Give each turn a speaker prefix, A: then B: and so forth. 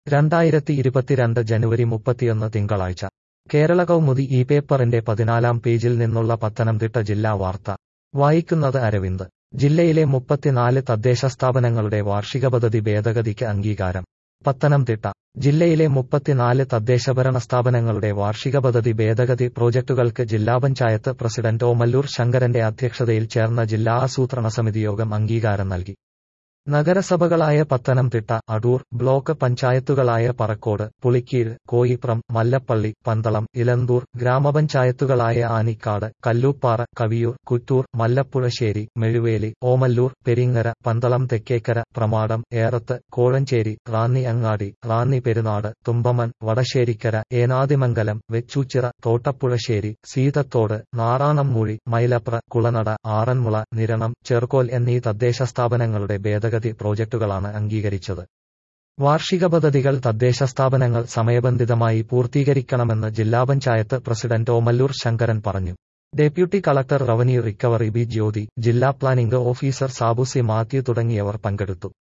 A: രണ്ടായിരത്തി ഇരുപത്തിരണ്ട് ജനുവരി മുപ്പത്തിയൊന്ന് തിങ്കളാഴ്ച കേരള കൗമുദി ഈ പേപ്പറിന്റെ പതിനാലാം പേജിൽ നിന്നുള്ള പത്തനംതിട്ട ജില്ലാ വാർത്ത വായിക്കുന്നത് അരവിന്ദ് ജില്ലയിലെ മുപ്പത്തിനാല് തദ്ദേശ സ്ഥാപനങ്ങളുടെ വാർഷിക പദ്ധതി ഭേദഗതിക്ക് അംഗീകാരം പത്തനംതിട്ട ജില്ലയിലെ മുപ്പത്തിനാല് തദ്ദേശഭരണ സ്ഥാപനങ്ങളുടെ വാർഷിക പദ്ധതി ഭേദഗതി പ്രോജക്ടുകൾക്ക് ജില്ലാ പഞ്ചായത്ത് പ്രസിഡന്റ് ഓമല്ലൂർ ശങ്കരന്റെ അധ്യക്ഷതയിൽ ചേർന്ന ജില്ലാ ആസൂത്രണ സമിതി യോഗം അംഗീകാരം നൽകി നഗരസഭകളായ പത്തനംതിട്ട അടൂർ ബ്ലോക്ക് പഞ്ചായത്തുകളായ പറക്കോട് പുളിക്കീഴ് കോയിപ്രം മല്ലപ്പള്ളി പന്തളം ഇലന്തൂർ ഗ്രാമപഞ്ചായത്തുകളായ ആനിക്കാട് കല്ലൂപ്പാറ കവിയൂർ കുറ്റൂർ മല്ലപ്പുഴശ്ശേരി മെഴുവേലി ഓമല്ലൂർ പെരിങ്ങര പന്തളം തെക്കേക്കര പ്രമാടം ഏറത്ത് കോഴഞ്ചേരി റാന്നി അങ്ങാടി റാന്നി പെരുനാട് തുമ്പമൺ വടശ്ശേരിക്കര ഏനാദിമംഗലം വെച്ചൂച്ചിറ തോട്ടപ്പുഴശ്ശേരി സീതത്തോട് നാറാണംമൂഴി മൈലപ്ര കുളനട ആറന്മുള നിരണം ചെർക്കോൽ എന്നീ തദ്ദേശ സ്ഥാപനങ്ങളുടെ ഭേദഗതി പ്രോജക്ടുകളാണ് അംഗീകരിച്ചത് വാർഷിക പദ്ധതികൾ തദ്ദേശ സ്ഥാപനങ്ങൾ സമയബന്ധിതമായി പൂർത്തീകരിക്കണമെന്ന് ജില്ലാ പഞ്ചായത്ത് പ്രസിഡന്റ് ഓമല്ലൂർ ശങ്കരൻ പറഞ്ഞു deputy collector revenue recovery B Jyothi ജില്ലാ പ്ലാനിംഗ് ഓഫീസർ സാബുസി മാത്യു തുടങ്ങിയവർ പങ്കെടുത്തു